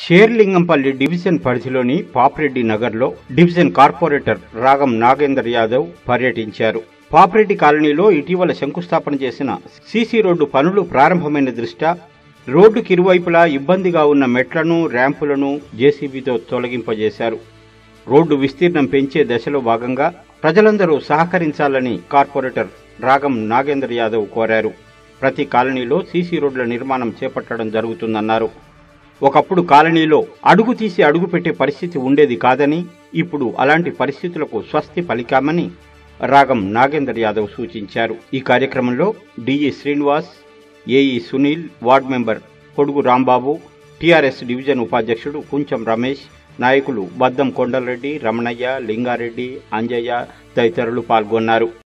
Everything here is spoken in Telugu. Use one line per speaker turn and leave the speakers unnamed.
షేర్లింగంపల్లి డివిజన్ పరిధిలోని పాపిరెడ్డి నగర్లో డివిజన్ కార్పొరేటర్ రాగం నాగేందర్ యాదవ్ పర్యటించారు పాపిరెడ్డి కాలనీలో ఇటీవల శంకుస్థాపన చేసిన సీసీ రోడ్డు పనులు ప్రారంభమైన దృష్ట్యా రోడ్డుకి ఇరువైపులా ఇబ్బందిగా ఉన్న మెట్లను ర్యాంపులను జేసీబీతో తొలగింపజేశారు రోడ్డు విస్తీర్ణం పెంచే దశలో భాగంగా ప్రజలందరూ సహకరించాలని కార్పొరేటర్ రాగం నాగేందర్ యాదవ్ కోరారు ప్రతి కాలనీలో సీసీ రోడ్ల నిర్మాణం చేపట్టడం జరుగుతుందన్నారు ఒకప్పుడు కాలనీలో అడుగు తీసి అడుగు పెట్టే పరిస్థితి ఉండేది కాదని ఇప్పుడు అలాంటి పరిస్థితులకు స్వస్తి పలికామని రాగం నాగేందర్ యాదవ్ సూచించారు ఈ కార్యక్రమంలో DE Srinivas AE Sunil ward member Kodugu Rambabu TRS division ఉపాధ్యక్షుడు కుంచం రమేష్ నాయకులు బద్దం కొండలరెడ్డి రమణయ్య లింగారెడ్డి అంజయ్య తదితరులు పాల్గొన్నారు